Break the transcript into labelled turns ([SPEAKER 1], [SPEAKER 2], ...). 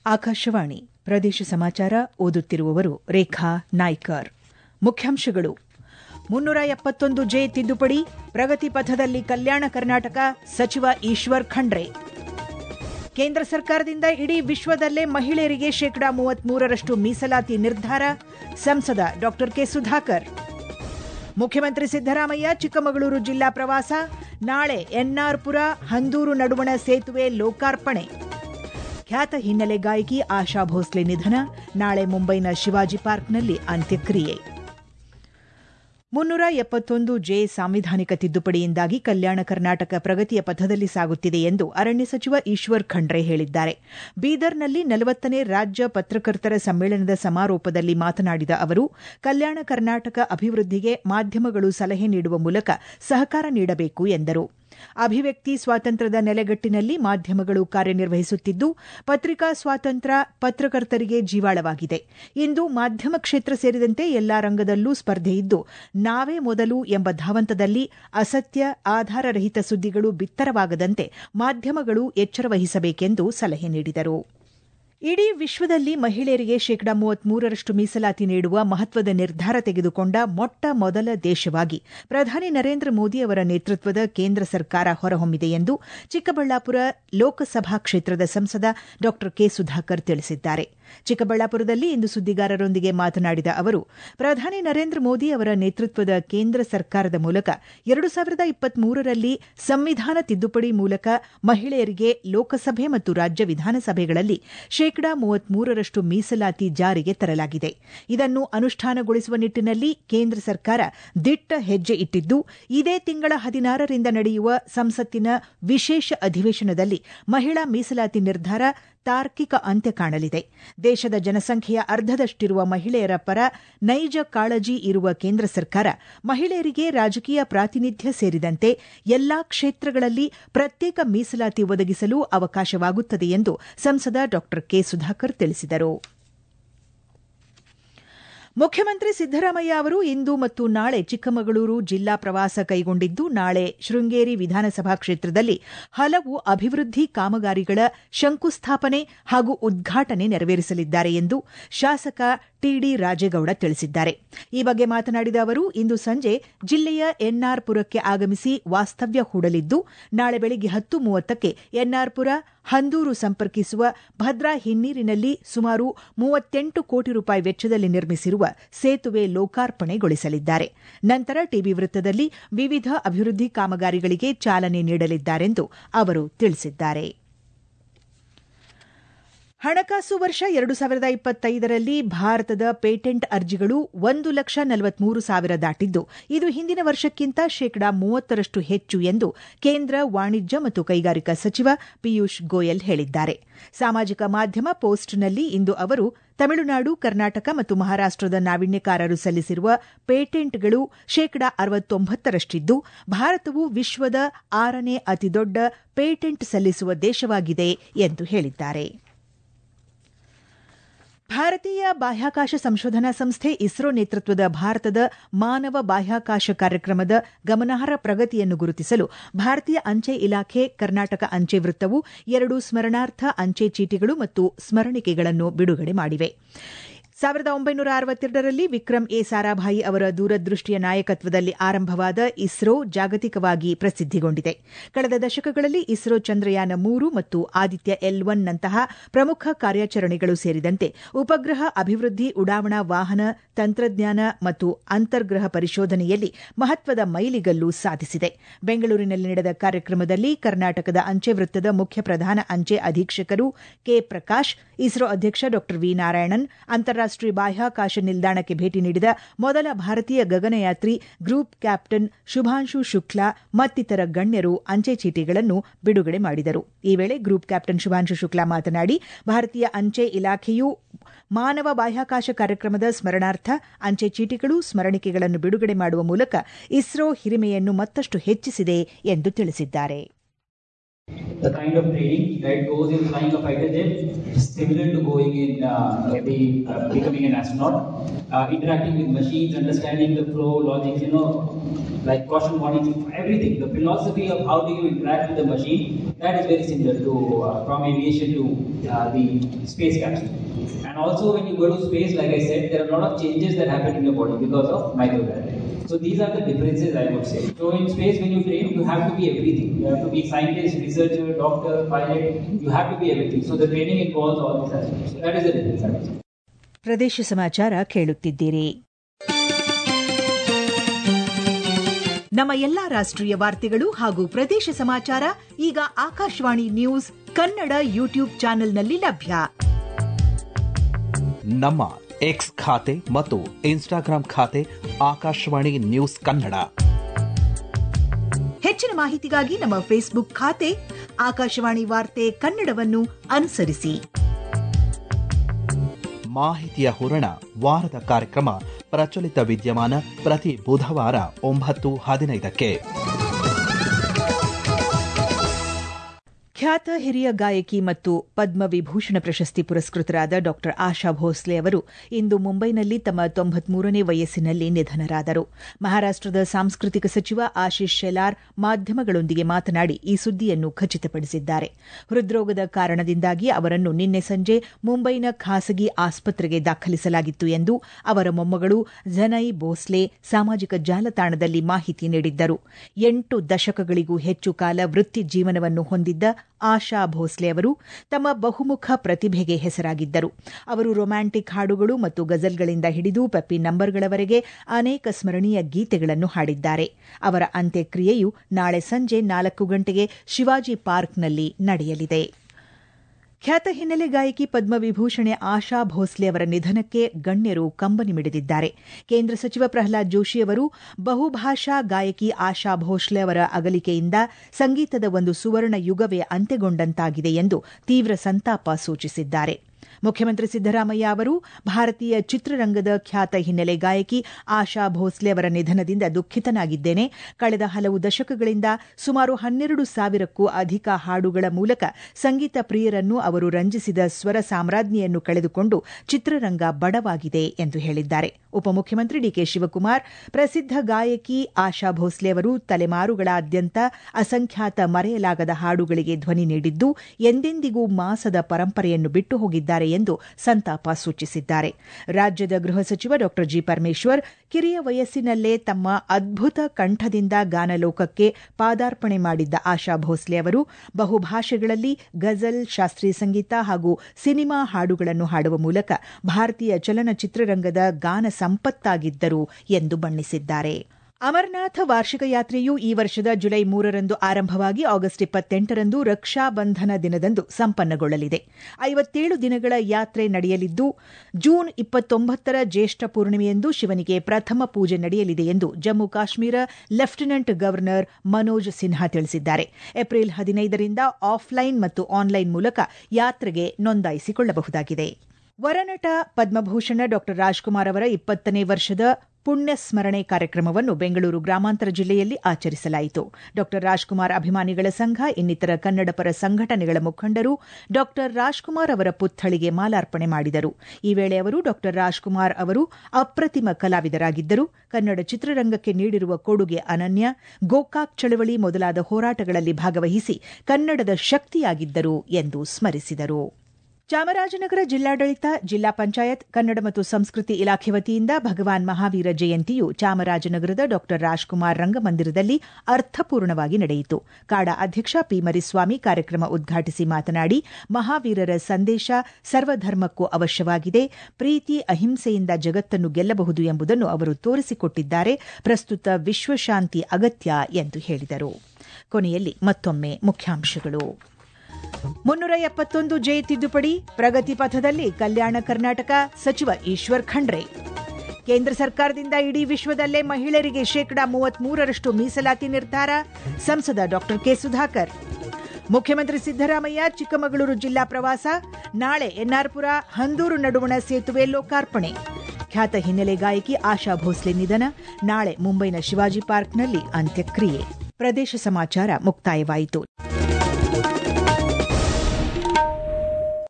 [SPEAKER 1] ಆಕಾಶವಾಣಿ ಪ್ರದೇಶ ಸಮಾಚಾರ ಓದುತ್ತಿರುವವರು ರೇಖಾ ನಾಯ್ಕರ್ ಮುಖ್ಯಾಂಶಗಳು ಮುನ್ನೂರ ಎಪ್ಪತ್ತೊಂದು ಜೆ ತಿದ್ದುಪಡಿ ಪ್ರಗತಿ ಪಥದಲ್ಲಿ ಕಲ್ಯಾಣ ಕರ್ನಾಟಕ ಸಚಿವ ಈಶ್ವರ್ ಖಂಡ್ರೆ ಕೇಂದ್ರ ಸರ್ಕಾರದಿಂದ ಇಡೀ ವಿಶ್ವದಲ್ಲೇ ಮಹಿಳೆಯರಿಗೆ ಶೇಕಡಾ ಮೂವತ್ಮೂರರಷ್ಟು ಮೀಸಲಾತಿ ನಿರ್ಧಾರ ಸಂಸದ ಡಾ ಕೆ ಸುಧಾಕರ್ ಮುಖ್ಯಮಂತ್ರಿ ಸಿದ್ದರಾಮಯ್ಯ ಚಿಕ್ಕಮಗಳೂರು ಜಿಲ್ಲಾ ಪ್ರವಾಸ ನಾಳೆ ಎನ್ಆರ್ಪುರ ಹಂದೂರು ನಡುವಣ ಸೇತುವೆ ಲೋಕಾರ್ಪಣೆ ಖ್ಯಾತ ಹಿನ್ನೆಲೆ ಗಾಯಕಿ ಆಶಾ ಭೋಸ್ಲೆ ನಿಧನ ನಾಳೆ ಮುಂಬೈನ ಶಿವಾಜಿ ಪಾರ್ಕ್ನಲ್ಲಿ ಅಂತ್ಯಕ್ರಿಯೆ ಮುನ್ನೂರ ಎಪ್ಪತ್ತೊಂದು ಜೆ ಸಾಂವಿಧಾನಿಕ ತಿದ್ದುಪಡಿಯಿಂದಾಗಿ ಕಲ್ಯಾಣ ಕರ್ನಾಟಕ ಪ್ರಗತಿಯ ಪಥದಲ್ಲಿ ಸಾಗುತ್ತಿದೆ ಎಂದು ಅರಣ್ಯ ಸಚಿವ ಈಶ್ವರ್ ಖಂಡ್ರೆ ಹೇಳಿದ್ದಾರೆ ಬೀದರ್ನಲ್ಲಿ ನಲವತ್ತನೇ ರಾಜ್ಯ ಪತ್ರಕರ್ತರ ಸಮ್ಮೇಳನದ ಸಮಾರೋಪದಲ್ಲಿ ಮಾತನಾಡಿದ ಅವರು ಕಲ್ಯಾಣ ಕರ್ನಾಟಕ ಅಭಿವೃದ್ಧಿಗೆ ಮಾಧ್ಯಮಗಳು ಸಲಹೆ ನೀಡುವ ಮೂಲಕ ಸಹಕಾರ ನೀಡಬೇಕು ಎಂದರು ಅಭಿವ್ಯಕ್ತಿ ಸ್ವಾತಂತ್ರ್ಯದ ನೆಲೆಗಟ್ಟಿನಲ್ಲಿ ಮಾಧ್ಯಮಗಳು ಕಾರ್ಯನಿರ್ವಹಿಸುತ್ತಿದ್ದು ಪತ್ರಿಕಾ ಸ್ವಾತಂತ್ರ್ಯ ಪತ್ರಕರ್ತರಿಗೆ ಜೀವಾಳವಾಗಿದೆ ಇಂದು ಮಾಧ್ಯಮ ಕ್ಷೇತ್ರ ಸೇರಿದಂತೆ ಎಲ್ಲಾ ರಂಗದಲ್ಲೂ ಸ್ಪರ್ಧೆಯಿದ್ದು ನಾವೇ ಮೊದಲು ಎಂಬ ಧಾವಂತದಲ್ಲಿ ಅಸತ್ಯ ಆಧಾರರಹಿತ ಸುದ್ದಿಗಳು ಬಿತ್ತರವಾಗದಂತೆ ಮಾಧ್ಯಮಗಳು ಎಚ್ಚರ ವಹಿಸಬೇಕೆಂದು ಸಲಹೆ ನೀಡಿದರು ಇಡೀ ವಿಶ್ವದಲ್ಲಿ ಮಹಿಳೆಯರಿಗೆ ಶೇಕಡಾ ಮೂವತ್ಮೂರರಷ್ಟು ಮೀಸಲಾತಿ ನೀಡುವ ಮಹತ್ವದ ನಿರ್ಧಾರ ತೆಗೆದುಕೊಂಡ ಮೊಟ್ಟ ಮೊದಲ ದೇಶವಾಗಿ ಪ್ರಧಾನಿ ನರೇಂದ್ರ ಮೋದಿ ಅವರ ನೇತೃತ್ವದ ಕೇಂದ್ರ ಸರ್ಕಾರ ಹೊರಹೊಮ್ಮಿದೆ ಎಂದು ಚಿಕ್ಕಬಳ್ಳಾಪುರ ಲೋಕಸಭಾ ಕ್ಷೇತ್ರದ ಸಂಸದ ಡಾ ಕೆ ಸುಧಾಕರ್ ತಿಳಿಸಿದ್ದಾರೆ ಚಿಕ್ಕಬಳ್ಳಾಪುರದಲ್ಲಿ ಇಂದು ಸುದ್ದಿಗಾರರೊಂದಿಗೆ ಮಾತನಾಡಿದ ಅವರು ಪ್ರಧಾನಿ ನರೇಂದ್ರ ಮೋದಿ ಅವರ ನೇತೃತ್ವದ ಕೇಂದ್ರ ಸರ್ಕಾರದ ಮೂಲಕ ಎರಡು ಸಾವಿರದ ಇಪ್ಪತ್ಮೂರರಲ್ಲಿ ಸಂವಿಧಾನ ತಿದ್ದುಪಡಿ ಮೂಲಕ ಮಹಿಳೆಯರಿಗೆ ಲೋಕಸಭೆ ಮತ್ತು ರಾಜ್ಯ ವಿಧಾನಸಭೆಗಳಲ್ಲಿ ಶೇಕಡಾ ಮೂವತ್ಮೂರರಷ್ಟು ಮೀಸಲಾತಿ ಜಾರಿಗೆ ತರಲಾಗಿದೆ ಇದನ್ನು ಅನುಷ್ಠಾನಗೊಳಿಸುವ ನಿಟ್ಟಿನಲ್ಲಿ ಕೇಂದ್ರ ಸರ್ಕಾರ ದಿಟ್ಟ ಹೆಜ್ಜೆ ಇಟ್ಟಿದ್ದು ಇದೇ ತಿಂಗಳ ಹದಿನಾರರಿಂದ ನಡೆಯುವ ಸಂಸತ್ತಿನ ವಿಶೇಷ ಅಧಿವೇಶನದಲ್ಲಿ ಮಹಿಳಾ ಮೀಸಲಾತಿ ನಿರ್ಧಾರ ತಾರ್ಕಿಕ ಅಂತ್ಯ ಕಾಣಲಿದೆ ದೇಶದ ಜನಸಂಖ್ಯೆಯ ಅರ್ಧದಷ್ಟಿರುವ ಮಹಿಳೆಯರ ಪರ ನೈಜ ಕಾಳಜಿ ಇರುವ ಕೇಂದ್ರ ಸರ್ಕಾರ ಮಹಿಳೆಯರಿಗೆ ರಾಜಕೀಯ ಪ್ರಾತಿನಿಧ್ಯ ಸೇರಿದಂತೆ ಎಲ್ಲಾ ಕ್ಷೇತ್ರಗಳಲ್ಲಿ ಪ್ರತ್ಯೇಕ ಮೀಸಲಾತಿ ಒದಗಿಸಲು ಅವಕಾಶವಾಗುತ್ತದೆ ಎಂದು ಸಂಸದ ಡಾ ಕೆ ಸುಧಾಕರ್ ತಿಳಿಸಿದರು ಮುಖ್ಯಮಂತ್ರಿ ಸಿದ್ದರಾಮಯ್ಯ ಅವರು ಇಂದು ಮತ್ತು ನಾಳೆ ಚಿಕ್ಕಮಗಳೂರು ಜಿಲ್ಲಾ ಪ್ರವಾಸ ಕೈಗೊಂಡಿದ್ದು ನಾಳೆ ಶೃಂಗೇರಿ ವಿಧಾನಸಭಾ ಕ್ಷೇತ್ರದಲ್ಲಿ ಹಲವು ಅಭಿವೃದ್ಧಿ ಕಾಮಗಾರಿಗಳ ಶಂಕುಸ್ಥಾಪನೆ ಹಾಗೂ ಉದ್ಘಾಟನೆ ನೆರವೇರಿಸಲಿದ್ದಾರೆ ಎಂದು ಶಾಸಕ ಟಿಡಿ ರಾಜೇಗೌಡ ತಿಳಿಸಿದ್ದಾರೆ ಈ ಬಗ್ಗೆ ಮಾತನಾಡಿದ ಅವರು ಇಂದು ಸಂಜೆ ಜಿಲ್ಲೆಯ ಎನ್ಆರ್ಪುರಕ್ಕೆ ಆಗಮಿಸಿ ವಾಸ್ತವ್ಯ ಹೂಡಲಿದ್ದು ನಾಳೆ ಬೆಳಗ್ಗೆ ಹತ್ತು ಮೂವತ್ತಕ್ಕೆ ಎನ್ಆರ್ಪುರ ಹಂದೂರು ಸಂಪರ್ಕಿಸುವ ಭದ್ರಾ ಹಿನ್ನೀರಿನಲ್ಲಿ ಸುಮಾರು ಮೂವತ್ತೆಂಟು ಕೋಟಿ ರೂಪಾಯಿ ವೆಚ್ಚದಲ್ಲಿ ನಿರ್ಮಿಸಿರುವ ಸೇತುವೆ ಲೋಕಾರ್ಪಣೆಗೊಳಿಸಲಿದ್ದಾರೆ ನಂತರ ಟಿಬಿ ವೃತ್ತದಲ್ಲಿ ವಿವಿಧ ಅಭಿವೃದ್ಧಿ ಕಾಮಗಾರಿಗಳಿಗೆ ಚಾಲನೆ ನೀಡಲಿದ್ದಾರೆಂದು ಅವರು ತಿಳಿಸಿದ್ದಾರೆ ಹಣಕಾಸು ವರ್ಷ ಎರಡು ಸಾವಿರದ ಇಪ್ಪತ್ತೈದರಲ್ಲಿ ಭಾರತದ ಪೇಟೆಂಟ್ ಅರ್ಜಿಗಳು ಒಂದು ಲಕ್ಷ ನಲವತ್ಮೂರು ಸಾವಿರ ದಾಟಿದ್ದು ಇದು ಹಿಂದಿನ ವರ್ಷಕ್ಕಿಂತ ಶೇಕಡಾ ಮೂವತ್ತರಷ್ಟು ಹೆಚ್ಚು ಎಂದು ಕೇಂದ್ರ ವಾಣಿಜ್ಯ ಮತ್ತು ಕೈಗಾರಿಕಾ ಸಚಿವ ಪಿಯೂಷ್ ಗೋಯಲ್ ಹೇಳಿದ್ದಾರೆ ಸಾಮಾಜಿಕ ಮಾಧ್ಯಮ ಪೋಸ್ಟ್ನಲ್ಲಿ ಇಂದು ಅವರು ತಮಿಳುನಾಡು ಕರ್ನಾಟಕ ಮತ್ತು ಮಹಾರಾಷ್ಟದ ನಾವೀನ್ಯಕಾರರು ಸಲ್ಲಿಸಿರುವ ಪೇಟೆಂಟ್ಗಳು ಶೇಕಡಾ ಅರವತ್ತೊಂಬತ್ತರಷ್ಟಿದ್ದು ಭಾರತವು ವಿಶ್ವದ ಆರನೇ ಅತಿದೊಡ್ಡ ಪೇಟೆಂಟ್ ಸಲ್ಲಿಸುವ ದೇಶವಾಗಿದೆ ಎಂದು ಹೇಳಿದ್ದಾರೆ ಭಾರತೀಯ ಬಾಹ್ಯಾಕಾಶ ಸಂಶೋಧನಾ ಸಂಸ್ಥೆ ಇಸ್ರೋ ನೇತೃತ್ವದ ಭಾರತದ ಮಾನವ ಬಾಹ್ಯಾಕಾಶ ಕಾರ್ಯಕ್ರಮದ ಗಮನಾರ್ಹ ಪ್ರಗತಿಯನ್ನು ಗುರುತಿಸಲು ಭಾರತೀಯ ಅಂಚೆ ಇಲಾಖೆ ಕರ್ನಾಟಕ ಅಂಚೆ ವೃತ್ತವು ಎರಡು ಸ್ಮರಣಾರ್ಥ ಅಂಚೆ ಚೀಟಿಗಳು ಮತ್ತು ಸ್ಮರಣಿಕೆಗಳನ್ನು ಬಿಡುಗಡೆ ಮಾಡಿವೆ ಸಾವಿರದ ಒಂಬೈನೂರ ಅರವತ್ತೆರಡರಲ್ಲಿ ವಿಕ್ರಮ್ ಎ ಸಾರಾಭಾಯಿ ಅವರ ದೂರದೃಷ್ಟಿಯ ನಾಯಕತ್ವದಲ್ಲಿ ಆರಂಭವಾದ ಇಸ್ರೋ ಜಾಗತಿಕವಾಗಿ ಪ್ರಸಿದ್ದಿಗೊಂಡಿದೆ ಕಳೆದ ದಶಕಗಳಲ್ಲಿ ಇಸ್ರೋ ಚಂದ್ರಯಾನ ಮೂರು ಮತ್ತು ಆದಿತ್ಯ ಎಲ್ ಒನ್ ನಂತಹ ಪ್ರಮುಖ ಕಾರ್ಯಾಚರಣೆಗಳು ಸೇರಿದಂತೆ ಉಪಗ್ರಹ ಅಭಿವೃದ್ಧಿ ಉಡಾವಣಾ ವಾಹನ ತಂತ್ರಜ್ಞಾನ ಮತ್ತು ಅಂತರ್ಗ್ರಹ ಪರಿಶೋಧನೆಯಲ್ಲಿ ಮಹತ್ವದ ಮೈಲಿಗಲ್ಲು ಸಾಧಿಸಿದೆ ಬೆಂಗಳೂರಿನಲ್ಲಿ ನಡೆದ ಕಾರ್ಯಕ್ರಮದಲ್ಲಿ ಕರ್ನಾಟಕದ ಅಂಚೆ ವೃತ್ತದ ಮುಖ್ಯ ಪ್ರಧಾನ ಅಂಚೆ ಅಧೀಕ್ಷಕರು ಕೆ ಪ್ರಕಾಶ್ ಇಸ್ರೋ ಅಧ್ಯಕ್ಷ ಡಾ ವಿ ನಾರಾಯಣನ್ ಅಂತಾರಾಷ್ಟೀಯ ಬಾಹ್ಯಾಕಾಶ ನಿಲ್ದಾಣಕ್ಕೆ ಭೇಟಿ ನೀಡಿದ ಮೊದಲ ಭಾರತೀಯ ಗಗನಯಾತ್ರಿ ಗ್ರೂಪ್ ಕ್ಯಾಪ್ಟನ್ ಶುಭಾಂಶು ಶುಕ್ಲಾ ಮತ್ತಿತರ ಗಣ್ಯರು ಅಂಚೆ ಚೀಟಿಗಳನ್ನು ಬಿಡುಗಡೆ ಮಾಡಿದರು ಈ ವೇಳೆ ಗ್ರೂಪ್ ಕ್ಯಾಪ್ಟನ್ ಶುಭಾಂಶು ಶುಕ್ಲಾ ಮಾತನಾಡಿ ಭಾರತೀಯ ಅಂಚೆ ಇಲಾಖೆಯು ಮಾನವ ಬಾಹ್ಯಾಕಾಶ ಕಾರ್ಯಕ್ರಮದ ಸ್ಮರಣಾರ್ಥ ಅಂಚೆ ಚೀಟಿಗಳು ಸ್ಮರಣಿಕೆಗಳನ್ನು ಬಿಡುಗಡೆ ಮಾಡುವ ಮೂಲಕ ಇಸ್ರೋ ಹಿರಿಮೆಯನ್ನು ಮತ್ತಷ್ಟು ಹೆಚ್ಚಿಸಿದೆ ಎಂದು ತಿಳಿಸಿದ್ದಾರೆ
[SPEAKER 2] the kind of training that goes in flying a fighter jet is similar to going in uh, the, uh, becoming an astronaut, uh, interacting with machines, understanding the flow, logic, you know, like caution warning, everything. The philosophy of how do you interact with the machine, that is very similar to uh, from aviation to uh, the space capsule. And also when you go to space, like I said, there are a lot of changes that happen in your body because of microgravity. So these are the differences I would say. So in space, when you train, you have to be everything. You have to be scientist, researcher, doctor, pilot. You have to be everything. So the training involves all these aspects. So that is the difference. I would say.
[SPEAKER 1] ಪ್ರದೇಶ ಸಮಾಚಾರ ಕೇಳುತ್ತಿದ್ದೀರಿ ನಮ್ಮ ಎಲ್ಲಾ ರಾಷ್ಟ್ರೀಯ ವಾರ್ತೆಗಳು ಹಾಗೂ ಪ್ರದೇಶ ಸಮಾಚಾರ ಈಗ ಆಕಾಶವಾಣಿ ನ್ಯೂಸ್ ಕನ್ನಡ ಯೂಟ್ಯೂಬ್ ಚಾನೆಲ್ನಲ್ಲಿ ಲಭ್ಯ
[SPEAKER 3] ನಮ್ಮ ಎಕ್ಸ್ ಖಾತೆ ಮತ್ತು ಇನ್ಸ್ಟಾಗ್ರಾಂ ಖಾತೆ ಆಕಾಶವಾಣಿ ನ್ಯೂಸ್ ಕನ್ನಡ
[SPEAKER 1] ಹೆಚ್ಚಿನ ಮಾಹಿತಿಗಾಗಿ ನಮ್ಮ ಫೇಸ್ಬುಕ್ ಖಾತೆ ಆಕಾಶವಾಣಿ ವಾರ್ತೆ ಕನ್ನಡವನ್ನು ಅನುಸರಿಸಿ
[SPEAKER 3] ಮಾಹಿತಿಯ ಹೂರಣ ವಾರದ ಕಾರ್ಯಕ್ರಮ ಪ್ರಚಲಿತ ವಿದ್ಯಮಾನ ಪ್ರತಿ ಬುಧವಾರ ಒಂಬತ್ತು ಹದಿನೈದಕ್ಕೆ
[SPEAKER 1] ಖ್ಯಾತ ಹಿರಿಯ ಗಾಯಕಿ ಮತ್ತು ಪದ್ಮವಿಭೂಷಣ ಪ್ರಶಸ್ತಿ ಪುರಸ್ಕೃತರಾದ ಡಾ ಆಶಾ ಭೋಸ್ಲೆ ಅವರು ಇಂದು ಮುಂಬೈನಲ್ಲಿ ತಮ್ಮ ತೊಂಬತ್ಮೂರನೇ ವಯಸ್ಸಿನಲ್ಲಿ ನಿಧನರಾದರು ಮಹಾರಾಷ್ಟದ ಸಾಂಸ್ಕೃತಿಕ ಸಚಿವ ಆಶೀಶ್ ಶೆಲಾರ್ ಮಾಧ್ಯಮಗಳೊಂದಿಗೆ ಮಾತನಾಡಿ ಈ ಸುದ್ದಿಯನ್ನು ಖಚಿತಪಡಿಸಿದ್ದಾರೆ ಹೃದ್ರೋಗದ ಕಾರಣದಿಂದಾಗಿ ಅವರನ್ನು ನಿನ್ನೆ ಸಂಜೆ ಮುಂಬೈನ ಖಾಸಗಿ ಆಸ್ಪತ್ರೆಗೆ ದಾಖಲಿಸಲಾಗಿತ್ತು ಎಂದು ಅವರ ಮೊಮ್ಮಗಳು ಝನೈ ಭೋಸ್ಲೆ ಸಾಮಾಜಿಕ ಜಾಲತಾಣದಲ್ಲಿ ಮಾಹಿತಿ ನೀಡಿದ್ದರು ಎಂಟು ದಶಕಗಳಿಗೂ ಹೆಚ್ಚು ಕಾಲ ವೃತ್ತಿ ಜೀವನವನ್ನು ಹೊಂದಿದ್ದ ಆಶಾ ಭೋಸ್ಲೆ ಅವರು ತಮ್ಮ ಬಹುಮುಖ ಪ್ರತಿಭೆಗೆ ಹೆಸರಾಗಿದ್ದರು ಅವರು ರೊಮ್ಯಾಂಟಿಕ್ ಹಾಡುಗಳು ಮತ್ತು ಗಜಲ್ಗಳಿಂದ ಹಿಡಿದು ಪೆಪ್ಪಿ ನಂಬರ್ಗಳವರೆಗೆ ಅನೇಕ ಸ್ಮರಣೀಯ ಗೀತೆಗಳನ್ನು ಹಾಡಿದ್ದಾರೆ ಅವರ ಅಂತ್ಯಕ್ರಿಯೆಯು ನಾಳೆ ಸಂಜೆ ನಾಲ್ಕು ಗಂಟೆಗೆ ಶಿವಾಜಿ ಪಾರ್ಕ್ನಲ್ಲಿ ನಡೆಯಲಿದೆ ಖ್ಯಾತ ಹಿನ್ನೆಲೆ ಗಾಯಕಿ ಪದ್ಮವಿಭೂಷಣೆ ಆಶಾ ಭೋಸ್ಲೆ ಅವರ ನಿಧನಕ್ಕೆ ಗಣ್ಯರು ಕಂಬನಿ ಮಿಡಿದಿದ್ದಾರೆ ಕೇಂದ್ರ ಸಚಿವ ಪ್ರಹ್ಲಾದ್ ಜೋಶಿ ಅವರು ಬಹುಭಾಷಾ ಗಾಯಕಿ ಆಶಾ ಭೋಸ್ಲೆ ಅವರ ಅಗಲಿಕೆಯಿಂದ ಸಂಗೀತದ ಒಂದು ಸುವರ್ಣ ಯುಗವೇ ಅಂತ್ಯಗೊಂಡಂತಾಗಿದೆ ಎಂದು ತೀವ್ರ ಸಂತಾಪ ಸೂಚಿಸಿದ್ದಾರೆ ಮುಖ್ಯಮಂತ್ರಿ ಸಿದ್ದರಾಮಯ್ಯ ಅವರು ಭಾರತೀಯ ಚಿತ್ರರಂಗದ ಖ್ಯಾತ ಹಿನ್ನೆಲೆ ಗಾಯಕಿ ಆಶಾ ಭೋಸ್ಲೆ ಅವರ ನಿಧನದಿಂದ ದುಃಖಿತನಾಗಿದ್ದೇನೆ ಕಳೆದ ಹಲವು ದಶಕಗಳಿಂದ ಸುಮಾರು ಹನ್ನೆರಡು ಸಾವಿರಕ್ಕೂ ಅಧಿಕ ಹಾಡುಗಳ ಮೂಲಕ ಸಂಗೀತ ಪ್ರಿಯರನ್ನು ಅವರು ರಂಜಿಸಿದ ಸ್ವರ ಸಾಮ್ರಾಜ್ಞಿಯನ್ನು ಕಳೆದುಕೊಂಡು ಚಿತ್ರರಂಗ ಬಡವಾಗಿದೆ ಎಂದು ಹೇಳಿದ್ದಾರೆ ಉಪಮುಖ್ಯಮಂತ್ರಿ ಡಿಕೆ ಶಿವಕುಮಾರ್ ಪ್ರಸಿದ್ಧ ಗಾಯಕಿ ಆಶಾ ಭೋಸ್ಲೆ ಅವರು ತಲೆಮಾರುಗಳಾದ್ಯಂತ ಅಸಂಖ್ಯಾತ ಮರೆಯಲಾಗದ ಹಾಡುಗಳಿಗೆ ಧ್ವನಿ ನೀಡಿದ್ದು ಎಂದೆಂದಿಗೂ ಮಾಸದ ಪರಂಪರೆಯನ್ನು ಬಿಟ್ಟು ಹೋಗಿದ್ದಾರೆ ಎಂದು ಸಂತಾಪ ಸೂಚಿಸಿದ್ದಾರೆ ರಾಜ್ಯದ ಗೃಹ ಸಚಿವ ಡಾ ಜಿ ಪರಮೇಶ್ವರ್ ಕಿರಿಯ ವಯಸ್ಸಿನಲ್ಲೇ ತಮ್ಮ ಅದ್ಭುತ ಕಂಠದಿಂದ ಗಾನಲೋಕಕ್ಕೆ ಪಾದಾರ್ಪಣೆ ಮಾಡಿದ್ದ ಆಶಾ ಭೋಸ್ಲೆ ಅವರು ಬಹುಭಾಷೆಗಳಲ್ಲಿ ಗಜಲ್ ಶಾಸ್ತ್ರೀಯ ಸಂಗೀತ ಹಾಗೂ ಸಿನಿಮಾ ಹಾಡುಗಳನ್ನು ಹಾಡುವ ಮೂಲಕ ಭಾರತೀಯ ಚಲನಚಿತ್ರರಂಗದ ಗಾನ ಸಂಪತ್ತಾಗಿದ್ದರು ಎಂದು ಬಣ್ಣಿಸಿದ್ದಾರೆ ಅಮರನಾಥ ವಾರ್ಷಿಕ ಯಾತ್ರೆಯು ಈ ವರ್ಷದ ಜುಲೈ ಮೂರರಂದು ಆರಂಭವಾಗಿ ಆಗಸ್ಟ್ ಇಪ್ಪತ್ತೆಂಟರಂದು ರಕ್ಷಾ ಬಂಧನ ದಿನದಂದು ಸಂಪನ್ನಗೊಳ್ಳಲಿದೆ ಐವತ್ತೇಳು ದಿನಗಳ ಯಾತ್ರೆ ನಡೆಯಲಿದ್ದು ಜೂನ್ ಇಪ್ಪತ್ತೊಂಬತ್ತರ ಜ್ಯೇಷ್ಠ ಪೂರ್ಣಿಮೆಯಂದು ಶಿವನಿಗೆ ಪ್ರಥಮ ಪೂಜೆ ನಡೆಯಲಿದೆ ಎಂದು ಜಮ್ಮು ಕಾಶ್ಮೀರ ಲೆಫ್ಟಿನೆಂಟ್ ಗವರ್ನರ್ ಮನೋಜ್ ಸಿನ್ಹಾ ತಿಳಿಸಿದ್ದಾರೆ ಏಪ್ರಿಲ್ ಹದಿನೈದರಿಂದ ಆಫ್ಲೈನ್ ಮತ್ತು ಆನ್ಲೈನ್ ಮೂಲಕ ಯಾತ್ರೆಗೆ ನೋಂದಾಯಿಸಿಕೊಳ್ಳಬಹುದಾಗಿದೆ ವರನಟ ಪದ್ಮಭೂಷಣ ಡಾ ರಾಜ್ಕುಮಾರ್ ಅವರ ಇಪ್ಪತ್ತನೇ ವರ್ಷದ ಪುಣ್ಯ ಸ್ಮರಣೆ ಕಾರ್ಯಕ್ರಮವನ್ನು ಬೆಂಗಳೂರು ಗ್ರಾಮಾಂತರ ಜಿಲ್ಲೆಯಲ್ಲಿ ಆಚರಿಸಲಾಯಿತು ಡಾ ರಾಜ್ಕುಮಾರ್ ಅಭಿಮಾನಿಗಳ ಸಂಘ ಇನ್ನಿತರ ಕನ್ನಡಪರ ಸಂಘಟನೆಗಳ ಮುಖಂಡರು ಡಾ ರಾಜ್ಕುಮಾರ್ ಅವರ ಪುತ್ಥಳಿಗೆ ಮಾಲಾರ್ಪಣೆ ಮಾಡಿದರು ಈ ವೇಳೆ ಅವರು ಡಾ ರಾಜ್ಕುಮಾರ್ ಅವರು ಅಪ್ರತಿಮ ಕಲಾವಿದರಾಗಿದ್ದರು ಕನ್ನಡ ಚಿತ್ರರಂಗಕ್ಕೆ ನೀಡಿರುವ ಕೊಡುಗೆ ಅನನ್ಯ ಗೋಕಾಕ್ ಚಳವಳಿ ಮೊದಲಾದ ಹೋರಾಟಗಳಲ್ಲಿ ಭಾಗವಹಿಸಿ ಕನ್ನಡದ ಶಕ್ತಿಯಾಗಿದ್ದರು ಎಂದು ಸ್ಮರಿಸಿದರು ಚಾಮರಾಜನಗರ ಜಿಲ್ಲಾಡಳಿತ ಜಿಲ್ಲಾ ಪಂಚಾಯತ್ ಕನ್ನಡ ಮತ್ತು ಸಂಸ್ಕೃತಿ ಇಲಾಖೆ ವತಿಯಿಂದ ಭಗವಾನ್ ಮಹಾವೀರ ಜಯಂತಿಯು ಚಾಮರಾಜನಗರದ ಡಾ ರಾಜ್ಕುಮಾರ್ ರಂಗಮಂದಿರದಲ್ಲಿ ಅರ್ಥಪೂರ್ಣವಾಗಿ ನಡೆಯಿತು ಕಾಡಾ ಅಧ್ಯಕ್ಷ ಪಿ ಮರಿಸ್ವಾಮಿ ಕಾರ್ಯಕ್ರಮ ಉದ್ಘಾಟಿಸಿ ಮಾತನಾಡಿ ಮಹಾವೀರರ ಸಂದೇಶ ಸರ್ವಧರ್ಮಕ್ಕೂ ಅವಶ್ಯವಾಗಿದೆ ಪ್ರೀತಿ ಅಹಿಂಸೆಯಿಂದ ಜಗತ್ತನ್ನು ಗೆಲ್ಲಬಹುದು ಎಂಬುದನ್ನು ಅವರು ತೋರಿಸಿಕೊಟ್ಟಿದ್ದಾರೆ ಪ್ರಸ್ತುತ ವಿಶ್ವಶಾಂತಿ ಅಗತ್ಯ ಎಂದು ಹೇಳಿದರು ಕೊನೆಯಲ್ಲಿ ಮತ್ತೊಮ್ಮೆ ಮುಖ್ಯಾಂಶಗಳು ಮುನ್ನೂರ ಎಪ್ಪತ್ತೊಂದು ಜೆ ತಿದ್ದುಪಡಿ ಪ್ರಗತಿ ಪಥದಲ್ಲಿ ಕಲ್ಯಾಣ ಕರ್ನಾಟಕ ಸಚಿವ ಈಶ್ವರ್ ಖಂಡ್ರೆ ಕೇಂದ್ರ ಸರ್ಕಾರದಿಂದ ಇಡೀ ವಿಶ್ವದಲ್ಲೇ ಮಹಿಳೆಯರಿಗೆ ಶೇಕಡಾ ಮೂವತ್ಮೂರರಷ್ಟು ಮೀಸಲಾತಿ ನಿರ್ಧಾರ ಸಂಸದ ಡಾ ಕೆ ಸುಧಾಕರ್ ಮುಖ್ಯಮಂತ್ರಿ ಸಿದ್ದರಾಮಯ್ಯ ಚಿಕ್ಕಮಗಳೂರು ಜಿಲ್ಲಾ ಪ್ರವಾಸ ನಾಳೆ ಎನ್ಆರ್ಪುರ ಹಂದೂರು ನಡುವಣ ಸೇತುವೆ ಲೋಕಾರ್ಪಣೆ ಖ್ಯಾತ ಹಿನ್ನೆಲೆ ಗಾಯಕಿ ಆಶಾ ಭೋಸ್ಲೆ ನಿಧನ ನಾಳೆ ಮುಂಬೈನ ಶಿವಾಜಿ ಪಾರ್ಕ್ನಲ್ಲಿ ಅಂತ್ಯಕ್ರಿಯೆ ಪ್ರದೇಶ ಸಮಾಚಾರ ಮುಕ್ತಾಯವಾಯಿತು